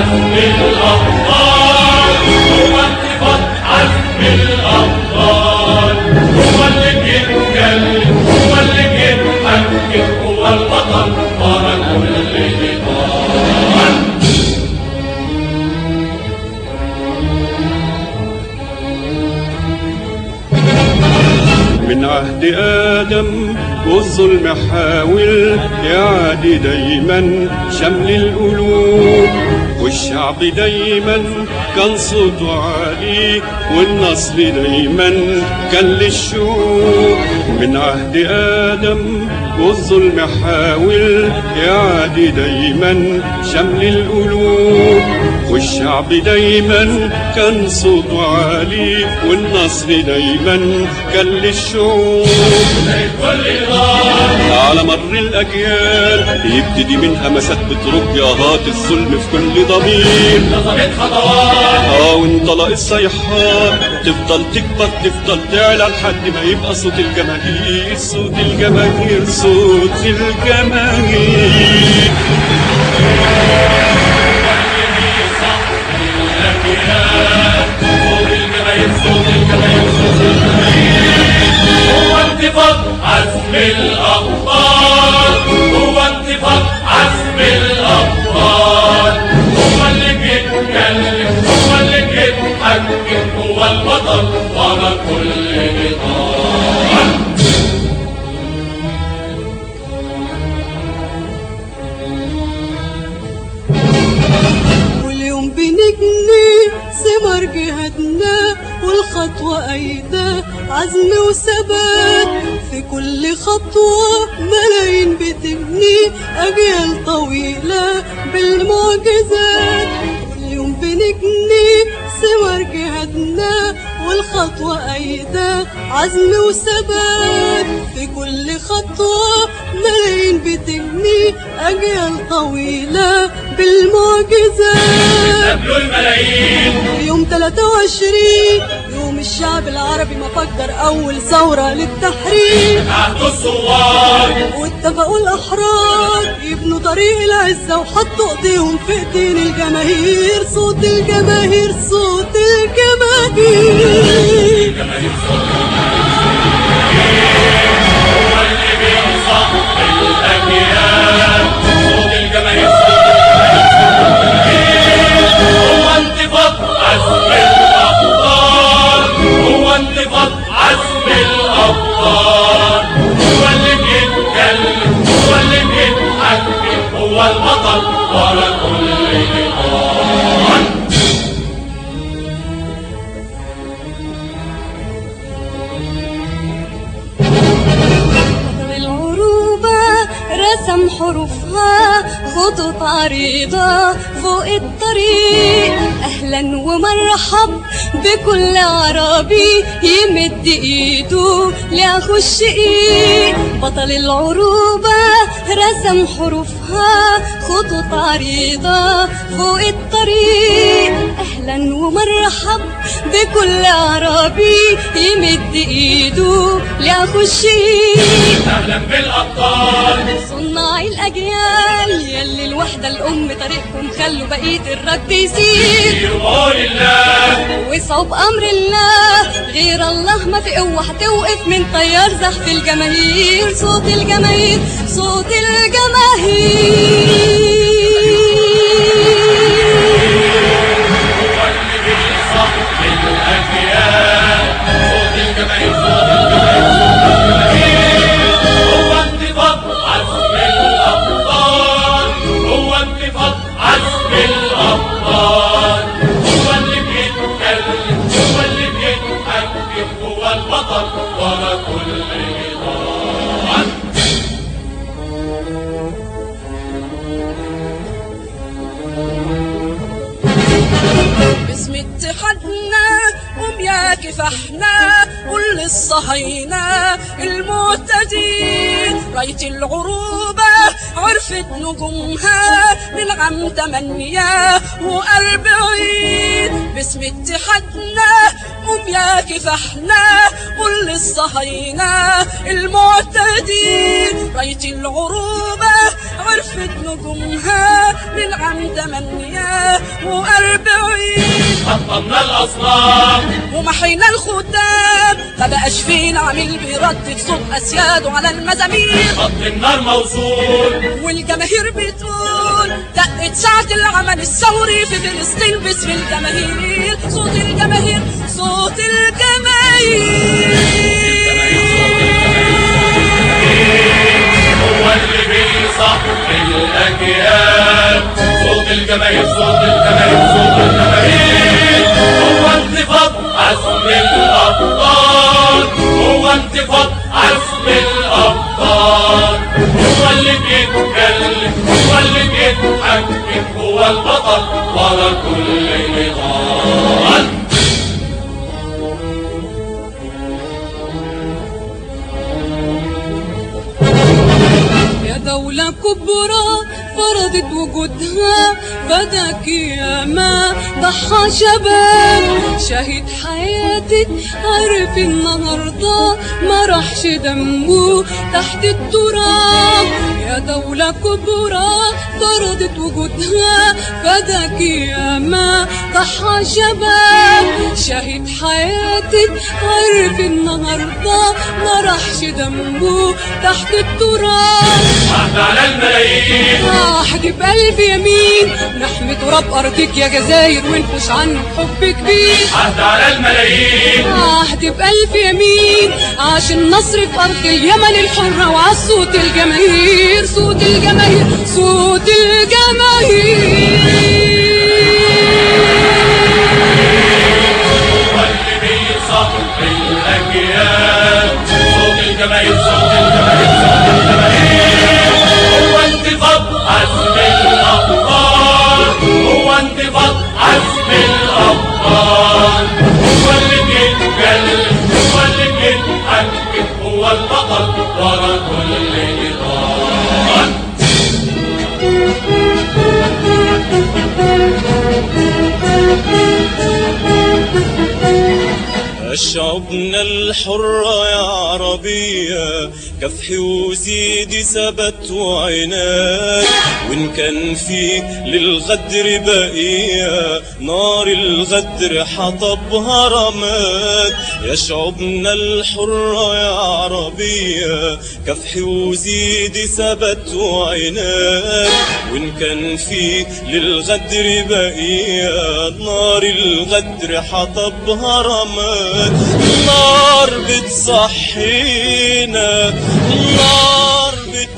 عزم الأبطال هو انتفاض عزم الأبطال هو اللي بيتكلم هو اللي بيتحكم هو البطل ورا كل بطال من عهد آدم والظلم حاول يعادي دايما شمل القلوب والشعب دايما كان صوته عالي والنصر دايما كان للشعوب من عهد آدم والظلم حاول يعادي دايما شمل القلوب والشعب دايما كان صوته عالي والنصر دايما كان للشعوب كل نار على مر الأجيال يبتدي من همسات بترج آهات الظلم في كل ضمير نظمت خطوات اه وانطلق الصيحات تفضل تكبر تفضل تعلى لحد ما يبقى صوت الجماهير صوت الجماهير صوت الجماهير صوت الجماهير صوت الجماهير صوت الجماهير هو انتفاض عزم الأبطال هو انتفاض عزم الأبطال هو اللي بيتكلم هو اللي بيتحكم هو البطل ورا كل بطال واليوم بنجني ثمر جهادنا والخطوة أيدة عزم وثبات في كل خطوة ملايين بتبني أجيال طويلة بالمعجزات واليوم بنجني ثمر جهادنا والخطوة أيدة عزم وثبات في كل خطوة ملايين بتبني أجيال طويلة بالمعجزات قبلوا الملايين يوم 23 يوم الشعب العربي ما فكر أول ثورة للتحرير عهد الثوار واتفقوا الأحرار يبنوا طريق العزة وحطوا ايديهم في ايدين الجماهير صوت الجماهير صوت الجماهير هو اللي بينصح الأجيال صوت الجماهير هو انتفاض عزم الأبطال هو انتفاض عزم الأبطال هو اللي بيتكلم هو اللي بيتحكم هو البطل ورا كل بطال العروبة رسم حروفها خطوط عريضة فوق الطريق أهلا ومرحب بكل عربي يمد إيده لأخو الشقيق بطل العروبة رسم حروفها خطوط عريضة فوق الطريق أهلا ومرحب بكل عربي يمد إيده لأخو الشقيق أهلا بالأبطال صناع الأجيال يلي الوحدة الأم طريقكم خلوا بقية الرد يسير يرضوا لله وصعب أمر الله غير الله ما في قوة هتوقف من طيار زحف الجماهير صوت الجماهير صوت الجماهير هو اللي بيصح الأجيال صوت الجماهير صوت الجماهير صوت الجماهير هو انتفاض عزم الأبطال هو انتفاض عزم الأبطال هو اللي بيتكلم هو اللي بيتحكم هو البطل ورا كل بطل باسم اتحادنا قوم يا كفاحنا قول للصهاينة المعتدين راية العروبة عرفت نجومها من عام تمانية وأربعين باسم اتحادنا قوم يا كفاحنا قول للصهاينة المعتدين راية العروبة عرفت عرفت نجومها للعام تمنياه وأربعين حطمنا الأصنام ومحينا الختام ما بقاش فينا عميل بيردد صوت أسياده على المزامير خط النار موصول والجماهير بتقول دقت ساعة العمل الثوري في فلسطين باسم الجماهير صوت الجماهير صوت الجماهير هو اللي بيصح الأجيال صوت الجماهير صوت الجماهير صوت الجماهير هو انتفاض عزم الأبطال هو انتفاض عزم الأبطال هو اللي بيتكلم هو اللي بيتحكم هو البطل ورا كل نضال يا دولة كبرى فرضت وجودها فداك يا ما ضحى شباب شهيد حياتك عارف النهاردة ما راحش دمه تحت التراب يا دولة كبرى فرضت وجودها فداك يا ما ضحى شباب شهيد حياتك عارف النهاردة ما راحش دمه تحت التراب عهد على الملايين راح بقلبي يمين نحمي تراب أرضك يا جزاير ونفش عنه حب كبير عهد على الملايين عهد بألف يمين عاش النصر في أرض اليمن الحرة وعالصوت الجماهير صوت الجماهير صوت الجماهير هو اللي بيصح الأجيال صوت الجماهير صوت الجماهير صوت الجماهير هو انتفاض عزم الأبطال هو انتفاض عزم الأبطال هو اللي بيتكلم هو اللي بيتحكم هو البطل ورا كل نضال شعوبنا الحرة يا عربية كفحي وزيدي ثبت وعناد وإن كان في للغدر بقية نار الغدر حطبها رماد يا شعوبنا الحرة يا عربية كفحي وزيدي ثبت وعناد وإن كان في للغدر بقية نار الغدر حطبها رماد النار بتصحينا النار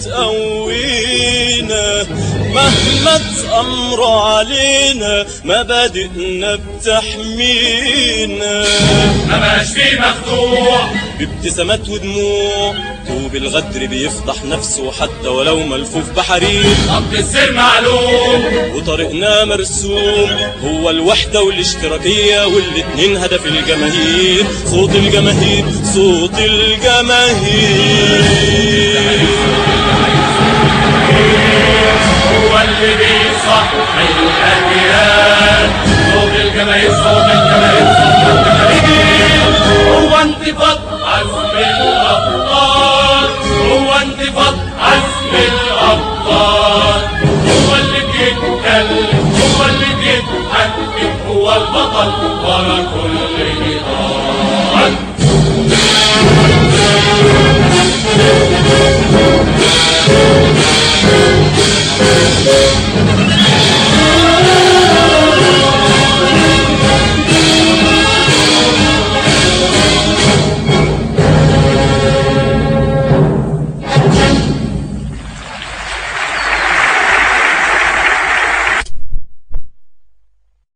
بتقوينا مهما تأمروا علينا مبادئنا بتحمينا ما بقاش فيه مخدوع بابتسامات ودموع طوب الغدر بيفضح نفسه حتى ولو ملفوف بحرير خط السير معلوم وطريقنا مرسوم هو الوحدة والاشتراكية والاتنين هدف الجماهير صوت الجماهير صوت الجماهير هو اللي بيصح الأجيال صوت الجماهير صوت الجماهير صوت الجماهير هو انتفاض عزم الأبطال هو انتفاض عزم الأبطال هو اللي بيتكلم هو اللي بيتحكم هو البطل ورا كل